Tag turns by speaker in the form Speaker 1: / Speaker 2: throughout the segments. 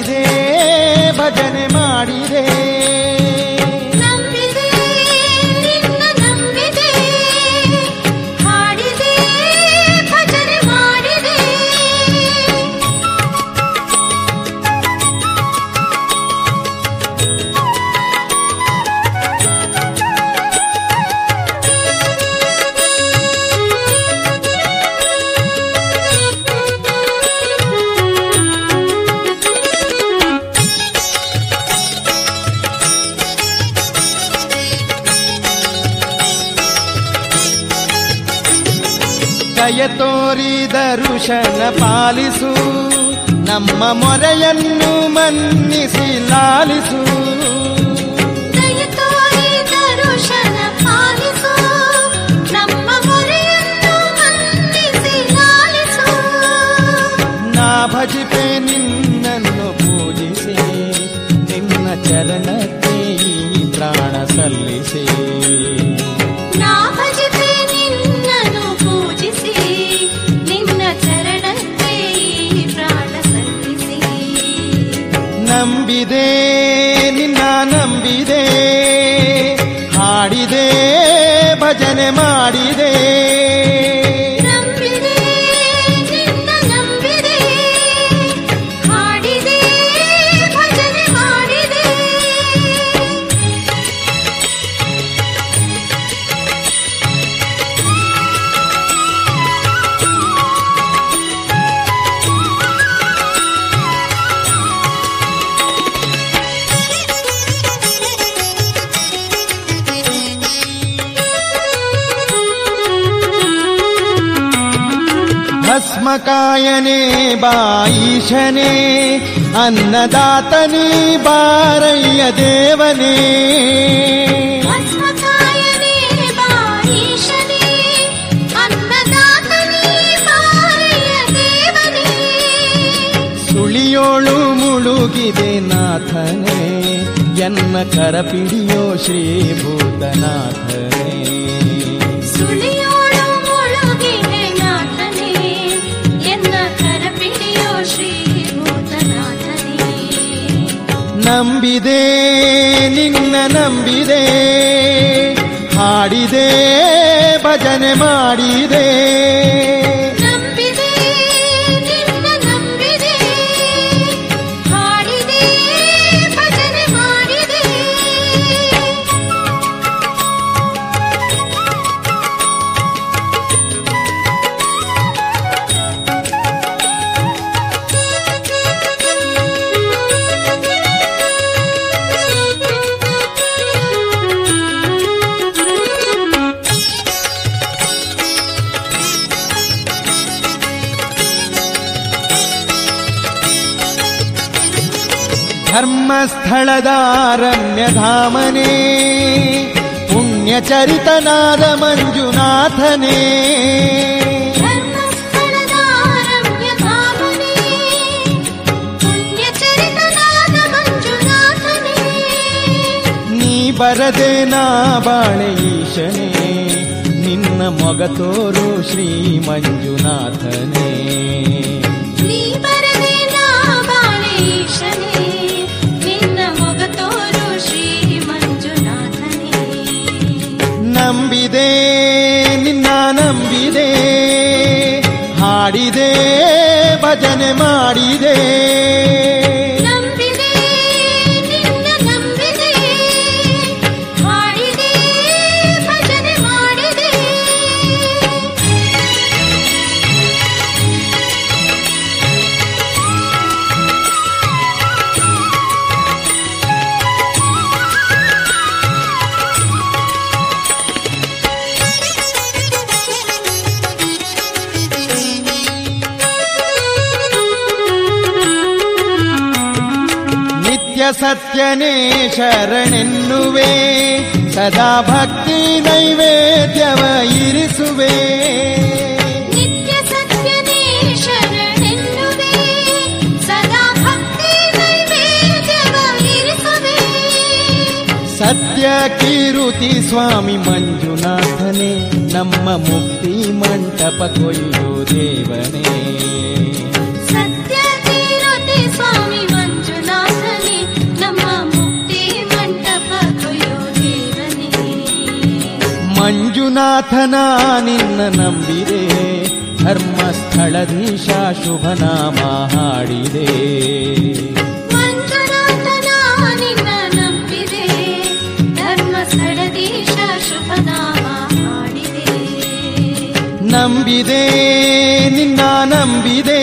Speaker 1: ನಂಬಿದೆ ಭಜನೆ ಮಾಡಿದೆ
Speaker 2: ನಂಬಿದೆ ನಿನ್ನ ನಂಬಿದೆ ಹಾಡಿದೆ ಭಜನೆ ಮಾಡಿದೆ
Speaker 1: ಕಯ ತೋರಿ ದರುಶನ ಪಾಲಿಸು ನಮ್ಮ ಮೊರೆಯನ್ನು ಮನ್ನಿಸಿ ಲಾಲಿಸು
Speaker 2: ದಯ ತೋರಿ ದರುಶನ ಪಾಲಿಸು ನಮ್ಮ ಮೊರೆಯನ್ನು ಮನ್ನಿಸಿ ಲಾಲಿಸು
Speaker 1: ನಾ ಭಜಿಪೆ ನಿನ್ನನ್ನು ಪೂಜಿಸಿ ನಿನ್ನ ಚರಣಕ್ಕೆ ಈ ಪ್ರಾಣ ಸಲ್ಲಿಸಿ
Speaker 2: ನಾ ಭಜಿತೆ ನಿನ್ನನ್ನು ಪೂಜಿಸಿ ನಿನ್ನ ಚರಣಕ್ಕೆ ಈ ಪ್ರಾಣ ಸಲ್ಲಿಸಿ
Speaker 1: ನಂಬಿದೆ ನಿನ್ನ ನಂಬಿದೆ ಹಾಡಿದೆ ಭಜನೆ ಮಾಡಿದೆ
Speaker 2: ನಂಬಿದೆ ನಿನ್ನ ನಂಬಿದೆ ಹಾಡಿದೆ ಭಜನೆ ಮಾಡಿದೆ
Speaker 1: ಭಸ್ಮಕಾಯನೇ ಬಾಯಿಶನೇ ಅನ್ನದಾತನೇ ಬಾರಯ್ಯ ದೇವನೇ
Speaker 2: ಭಸ್ಮಕಾಯನೇ ಬಾರೀಶನೇ ಅನ್ನದಾತನೇ ಬಾರೆಯ ದೇವನೇ
Speaker 1: ಸುಳಿಯೋಳು ಮುಳುಗಿದೆ ನಾಥನೇ ಎನ್ನ ಕರಪಿಡಿಯೋ ಶ್ರೀಭೂತನಾಥನೇ
Speaker 2: ಸುಳಿಯೋಳು ಮುಳುಗಿಹೆ ನಾಥನೇ ಎನ್ನ ಕರಪಿಡಿಯೋ ಶ್ರೀ ಭೂತನಾಥನೇ
Speaker 1: ನಂಬಿದೆ ನಿನ್ನ ನಂಬಿದೆ ಹಾಡಿದೆ ಭಜನೆ ಮಾಡಿದೆ
Speaker 2: ನಂಬಿದೆ ನಿನ್ನ ನಂಬಿದೆ ಹಾಡಿದೆ ಭಜನೆ ಮಾಡಿದೆ
Speaker 1: ಧರ್ಮಸ್ಥಳದ ರಮ್ಯಧಾಮನೇ ಪುಣ್ಯಚರಿತನಾದ ಮಂಜುನಾಥನೇ
Speaker 2: ಧರ್ಮಸ್ಥಳದ ರಮ್ಯಧಾಮನೇ ಪುಣ್ಯಚರಿತನಾದ ಮಂಜುನಾಥನೇ
Speaker 1: ನೀ ಬರದೆ ನಾ ಬಾಳೆ ಈಶನೇ ನಿನ್ನ ಮೊಗ ತೋರು ಶ್ರೀ ಮಂಜುನಾಥನೇ
Speaker 2: ನೀ ಬರದೆ ನಾ ಬಾಳೇಶನೇ ನಿನ್ನ ಮೊಗ ತೋರು ಶ್ರೀ ಮಂಜುನಾಥನೇ
Speaker 1: ನಂಬಿದೆ ನಿನ್ನ ನಂಬಿದೆ ಹಾಡಿದೆ ಭಜನೆ ಮಾಡಿದೆ
Speaker 2: ನಂಬಿದೆ ನಿನ್ನ ನಂಬಿದೆ ಹಾಡಿದೆ ಭಜನೆ ಮಾಡಿದೆ
Speaker 1: ನಿತ್ಯ ಸತ್ಯನೇ ಶರಣೆನ್ನುವೆ ಸದಾ ಭಕ್ತಿ ನೈವೇದ್ಯವ ಇರಿಸುವೆ
Speaker 2: ನಿತ್ಯ ಸತ್ಯನೇ ಶರಣೆನ್ನುವೆ ಸದಾ ಭಕ್ತಿ ನೈವೇದ್ಯವ ಇರಿಸುವೆ
Speaker 1: ಸತ್ಯ ಕೀರುತಿ ಸ್ವಾಮಿ ಮಂಜುನಾಥನೇ ನಮ್ಮ ಮುಕ್ತಿ ಮಂಟಪ ಕೊಯ್ಯೋ ದೇವನೇ
Speaker 2: ಸತ್ಯ ತೀರತೆ ಸ್ವಾಮಿ ಮಂಜುನಾಥನೇ
Speaker 1: ಮಂಜುನಾಥನ ನಿನ್ನ ನಂಬಿದೆ ಧರ್ಮಸ್ಥಳಧೀಶ ಶುಭನಾಮ ಹಾಡಿದೆ
Speaker 2: ಮಂಜುನಾಥನ ನಿನ್ನ ನಂಬಿದೆ ಧರ್ಮಸ್ಥಳದೀಶ ಶುಭನಾಮ ಹಾಡಿದೆ
Speaker 1: ನಂಬಿದೆ ನಿನ್ನ ನಂಬಿದೆ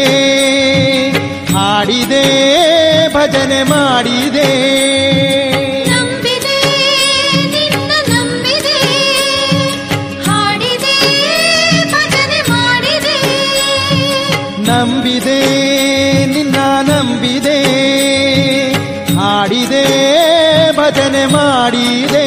Speaker 1: ಹಾಡಿದೆ ಭಜನೆ ಮಾಡಿದೆ
Speaker 2: ನಂಬಿದೆ ನಿನ್ನ ನಂಬಿದೆ ಹಾಡಿದೆ ಭಜನೆ ಮಾಡಿದೆ
Speaker 1: ನಂಬಿದೆ ನಿನ್ನ ನಂಬಿದೆ ಹಾಡಿದೆ ಭಜನೆ ಮಾಡಿದೆ